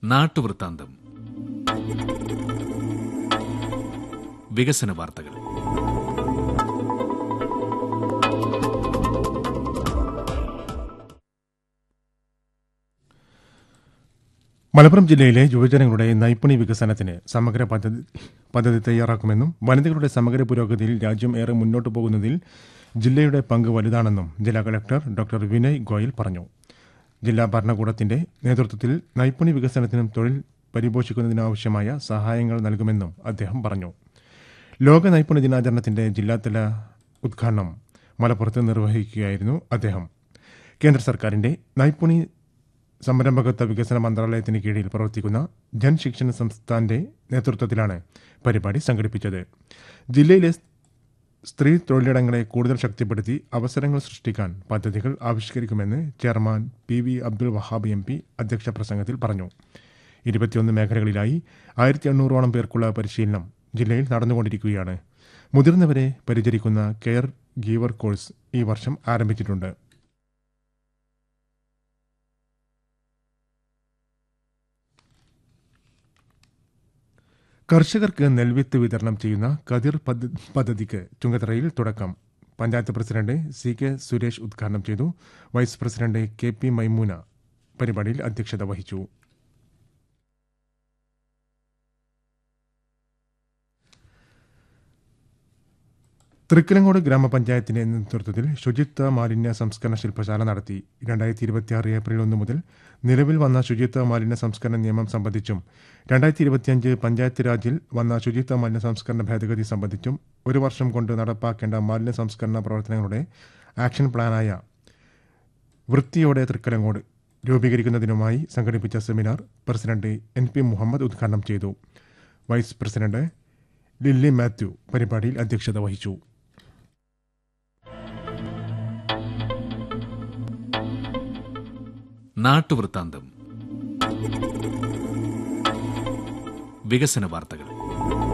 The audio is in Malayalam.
നാട്ടുവൃത്താന്തം വികസന വാർത്തകൾ മലപ്പുറം ജില്ലയിലെ യുവജനങ്ങളുടെ നൈപുണ്യ വികസനത്തിന് സമഗ്ര പദ്ധതി പദ്ധതി തയ്യാറാക്കുമെന്നും വനിതകളുടെ സമഗ്ര പുരോഗതിയിൽ രാജ്യം ഏറെ മുന്നോട്ടു പോകുന്നതിൽ ജില്ലയുടെ പങ്ക് വലുതാണെന്നും ജില്ലാ കളക്ടർ ഡോക്ടർ വിനയ് ഗോയൽ പറഞ്ഞു ജില്ലാ ഭരണകൂടത്തിന്റെ നേതൃത്വത്തിൽ നൈപുണ്യ വികസനത്തിനും തൊഴിൽ പരിപോഷിക്കുന്നതിനാവശ്യമായ സഹായങ്ങൾ നൽകുമെന്നും അദ്ദേഹം പറഞ്ഞു ലോക നൈപുണ്യ ദിനാചരണത്തിന്റെ ജില്ലാതല ഉദ്ഘാടനം മലപ്പുറത്ത് നിർവഹിക്കുകയായിരുന്നു അദ്ദേഹം കേന്ദ്ര സർക്കാരിന്റെ നൈപുണി സംരംഭകത്വ വികസന മന്ത്രാലയത്തിന് കീഴിൽ പ്രവർത്തിക്കുന്ന ജൻ ശിക്ഷൺ സംസ്ഥാന്റെ നേതൃത്വത്തിലാണ് പരിപാടി സംഘടിപ്പിച്ചത് ജില്ലയിലെ സ്ത്രീ തൊഴിലിടങ്ങളെ കൂടുതൽ ശക്തിപ്പെടുത്തി അവസരങ്ങൾ സൃഷ്ടിക്കാൻ പദ്ധതികൾ ആവിഷ്കരിക്കുമെന്ന് chairman P V Abdul Wahab M P അധ്യക്ഷ പ്രസംഗത്തിൽ പറഞ്ഞു ഇരുപത്തിയൊന്ന് മേഖലകളിലായി ആയിരത്തി എണ്ണൂറോളം പേർക്കുള്ള പരിശീലനം ജില്ലയിൽ നടന്നുകൊണ്ടിരിക്കുകയാണ് മുതിർന്നവരെ പരിചരിക്കുന്ന കെയർ ഗീവർ കോഴ്സ് ഈ വർഷം ആരംഭിച്ചിട്ടുണ്ട് കർഷകർക്ക് നെൽവിത്ത് വിതരണം ചെയ്യുന്ന കതിർ പദ്ധ- പദ്ധതിക്ക് ചുങ്കത്തറയിൽ തുടക്കം panchayat president C K Suresh ഉദ്ഘാടനം ചെയ്തു vice president K P Maimuna പരിപാടിയിൽ അധ്യക്ഷത വഹിച്ചു തൃക്കലങ്ങോട് ഗ്രാമപഞ്ചായത്തിന്റെ നേതൃത്വത്തിൽ ശുചിത്വ മാലിന്യ സംസ്കരണ ശില്പശാല നടത്തി രണ്ടായിരത്തി ഇരുപത്തിയാറ് ഏപ്രിൽ ഒന്ന് മുതൽ നിലവിൽ വന്ന ശുചിത്വ മാലിന്യ സംസ്കരണ നിയമം സംബന്ധിച്ചും രണ്ടായിരത്തി ഇരുപത്തിയഞ്ച് പഞ്ചായത്ത് രാജിൽ വന്ന ശുചിത്വ മാലിന്യ സംസ്കരണ ഭേദഗതി സംബന്ധിച്ചും ഒരു വർഷം കൊണ്ട് നടപ്പാക്കേണ്ട മാലിന്യ സംസ്കരണ പ്രവർത്തനങ്ങളുടെ ആക്ഷൻ പ്ലാനായ വൃത്തിയോടെ തൃക്കലങ്ങോട് രൂപീകരിക്കുന്നതിനുമായി സംഘടിപ്പിച്ച seminar president N P Muhammad ഉദ്ഘാടനം ചെയ്തു വൈസ് പ്രസിഡന്റ് ലില്ലി മാത്യു പരിപാടിയിൽ അധ്യക്ഷത വഹിച്ചു നാട്ടുവൃത്താന്തം വികസന വാർത്തകൾ